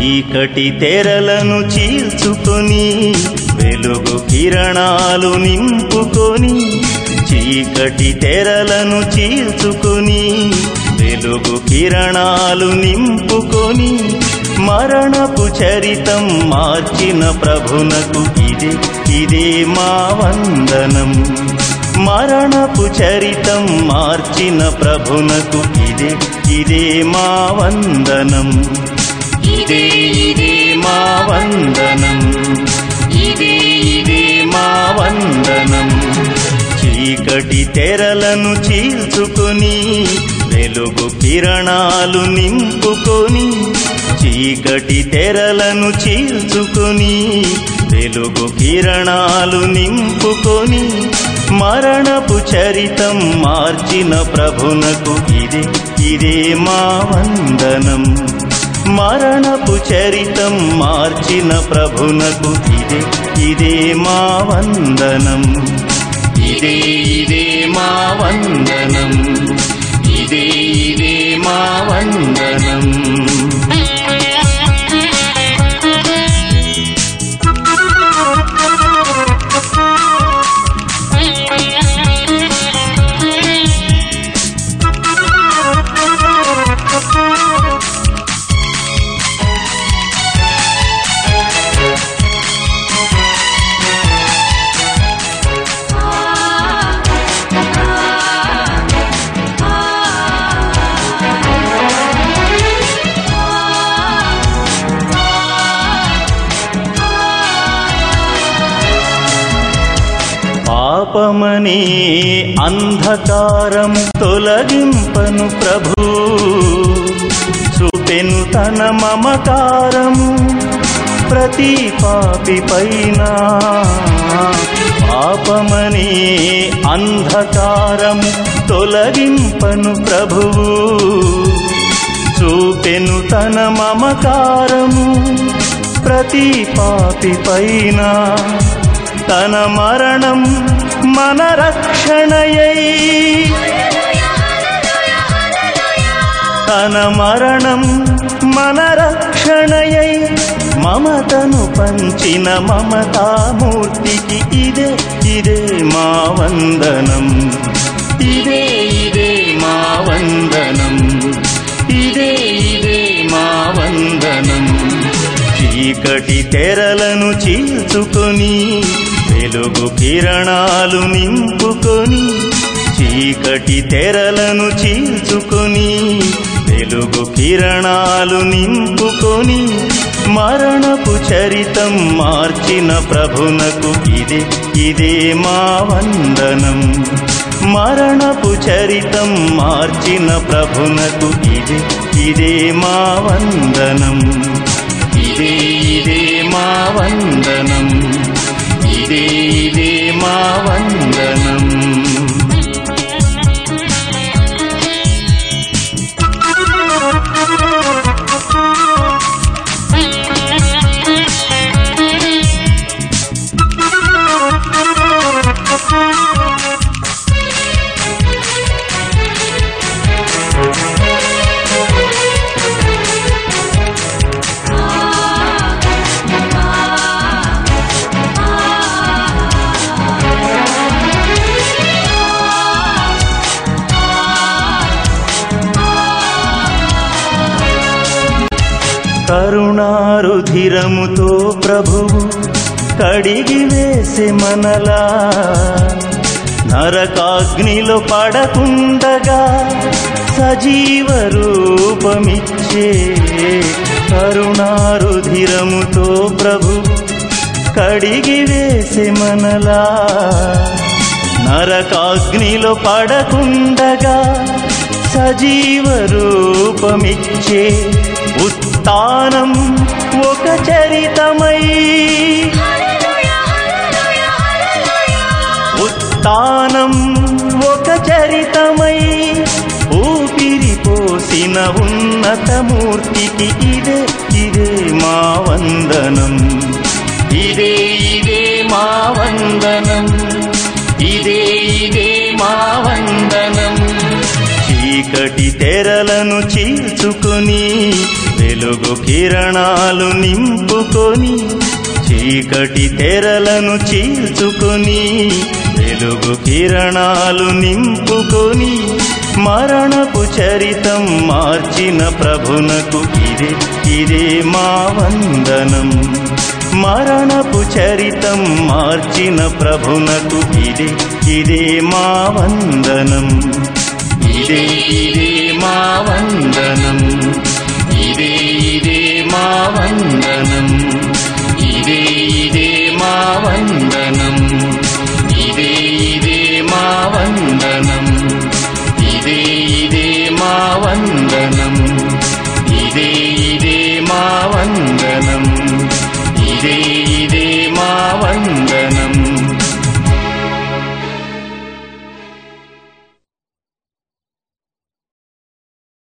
చీకటి తెరలను చీల్చుకొని వెలుగు కిరణాలు నింపుకొని చీకటి తెరలను చీల్చుకొని వెలుగు కిరణాలు నింపుకొని మరణపు చరితం మార్చిన ప్రభునకు ఇదే ఇదే మా వందనం మరణపు చరితం మార్చిన ప్రభునకు ఇదే ఇదే మా వందనం ఇదే ఇదే మా వందనం ఇదే ఇదే మా వందనం చీకటి తెరలను చీల్చుకొని వెలుగు కిరణాలు నింపుకొని చీకటి తెరలను చీల్చుకొని వెలుగు కిరణాలు నింపుకొని మరణపు చరితం మార్చిన ప్రభునకు ఇదే ఇదే మా వందనం మరణపు చరితం మార్చిన ప్రభునకు ఇదే ఇదే మా వందనం ఇదే ఇదే మా వందనం ఇదే ఇదే మా వందనం పాపమనే అంధకారం తొలగింపను ప్రభు చూపెను తన మమకారము ప్రతి పాపి పైన పాపమనే అంధకారము తొలగింపను ప్రభువు చూపెను తన మమకారము ప్రతి పాపి పైన తన మరణం మన రక్షణయై తన మరణం మన రక్షణయై మమతను పంచిన మమతామూర్తికి ఇదే ఇదే మా వందనం ఇదే ఇదే మా వందనం ఇదే ఇదే మా వందనం చీకటి తెరలను చీల్చుకొని వెలుగు కిరణాలు నింపుకొని చీకటి తెరలను చీల్చుకొని వెలుగు కిరణాలు నింపుకొని మరణపు చరితం మార్చిన ప్రభునకు ఇదే ఇదే మా వందనం మరణపు చరితం మార్చిన ప్రభునకు ఇదే ఇదే మా వందనం ఇదే ఇదే మా వందనం ఇదే ఇదే మా వందనం కరుణారుధిరముతో ప్రభువు కడిగి వేసే మనలా నరకాగ్నిలో పడకుండగా సజీవ రూపమిచ్చే కరుణారుధిరముతో ప్రభు కడిగి వేసే మనలా నరకాగ్నిలో పడకుండగా సజీవ రూపమిచ్చే ఉత్తానం ఒక చరితమై ఉత్తానం ఒక చరితమై ఊపిరి పోసిన ఉన్నతమూర్తికి ఇదే ఇదే మా వందనం ఇదే ఇదే మా వందనం ఇదే ఇదే మా వందనం చీకటి చీకటి తెరలను చీల్చుకొని వెలుగు కిరణాలు నింపుకొని చీకటి తెరలను చీల్చుకొని వెలుగు కిరణాలు నింపుకొని మరణపు చరితం మార్చిన ప్రభునకు ఇదే ఇదే మా వందనం మరణపు చరితం మార్చిన ప్రభునకు ఇదే ఇదే మా వందనం ఇదే ఇదే మా వందనం ఇదే ఇదే మా వందనం ఇదే ఇదే మా వందనం